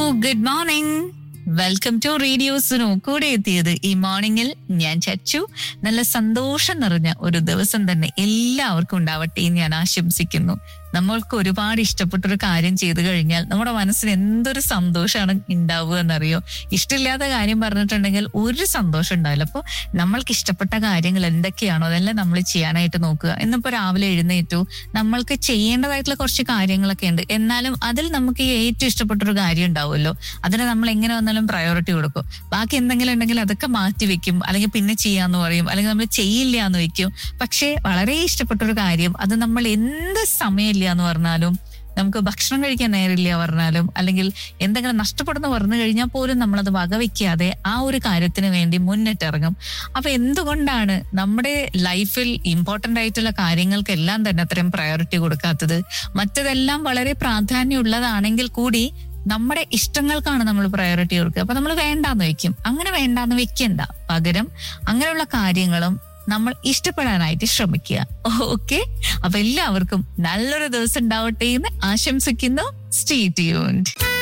good morning welcome to radio Sunu കൂടെ എത്തിയത് ഈ മോർണിംഗിൽ ഞാൻ ചച്ചു നല്ല സന്തോഷം നിറഞ്ഞ ഒരു ദിവസം തന്നെ എല്ലാവർക്കും ഉണ്ടാവട്ടെ എന്ന് ഞാൻ ആശംസിക്കുന്നു നമ്മൾക്ക് ഒരുപാട് ഇഷ്ടപ്പെട്ട ഒരു കാര്യം ചെയ്തു കഴിഞ്ഞാൽ നമ്മുടെ മനസ്സിന് എന്തൊരു സന്തോഷമാണ് ഉണ്ടാവുക എന്നറിയോ ഇഷ്ടമില്ലാത്ത കാര്യം പറഞ്ഞിട്ടുണ്ടെങ്കിൽ ഒരു സന്തോഷം ഉണ്ടാവില്ല അപ്പോൾ നമ്മൾക്ക് ഇഷ്ടപ്പെട്ട കാര്യങ്ങൾ എന്തൊക്കെയാണോ അതെല്ലാം നമ്മൾ ചെയ്യാനായിട്ട് നോക്കുക ഇന്നിപ്പോ രാവിലെ എഴുന്നേറ്റു നമ്മൾക്ക് ചെയ്യേണ്ടതായിട്ടുള്ള കുറച്ച് കാര്യങ്ങളൊക്കെ ഉണ്ട് എന്നാലും അതിൽ നമുക്ക് ഈ ഏറ്റവും ഇഷ്ടപ്പെട്ട ഒരു കാര്യം ഉണ്ടാവുമല്ലോ അതിന് നമ്മൾ എങ്ങനെ വന്നാലും പ്രയോറിറ്റി കൊടുക്കും ബാക്കി എന്തെങ്കിലും ഉണ്ടെങ്കിൽ അതൊക്കെ മാറ്റി വെക്കും അല്ലെങ്കിൽ പിന്നെ ചെയ്യാന്ന് പറയും അല്ലെങ്കിൽ നമ്മൾ ചെയ്യില്ല എന്ന് വെക്കും പക്ഷേ വളരെ ഇഷ്ടപ്പെട്ട ഒരു കാര്യം അത് നമ്മൾ എന്ത് സമയമില്ല എന്ന് പറഞ്ഞാലും നമുക്ക് ഭക്ഷണം കഴിക്കാൻ നേരില്ല പറഞ്ഞാലും അല്ലെങ്കിൽ എന്തെങ്കിലും നഷ്ടപ്പെടുന്നു പറഞ്ഞു കഴിഞ്ഞാൽ പോലും നമ്മളത് വകവെക്കാതെ ആ ഒരു കാര്യത്തിന് വേണ്ടി മുന്നിട്ടിറങ്ങും അപ്പൊ എന്തുകൊണ്ടാണ് നമ്മുടെ ലൈഫിൽ ഇമ്പോർട്ടന്റ് ആയിട്ടുള്ള കാര്യങ്ങൾക്കെല്ലാം തന്നെ അത്രയും പ്രയോറിറ്റി കൊടുക്കാത്തത് മറ്റതെല്ലാം വളരെ പ്രാധാന്യമുള്ളതാണെങ്കിൽ കൂടി നമ്മുടെ ഇഷ്ടങ്ങൾക്കാണ് നമ്മൾ പ്രയോറിറ്റി കൊടുക്കുക അപ്പൊ നമ്മൾ വേണ്ടാന്ന് വെക്കും അങ്ങനെ വേണ്ടാന്ന് വെക്കണ്ട പകരം അങ്ങനെയുള്ള കാര്യങ്ങളും നമ്മൾ ഇഷ്ടപ്പെടാനായിട്ട് ശ്രമിക്കുക ഓക്കെ അപ്പൊ എല്ലാവർക്കും നല്ലൊരു ദിവസം ഉണ്ടാവട്ടെ എന്ന് ആശംസിക്കുന്നു സ്റ്റേ ട്യൂൺഡ്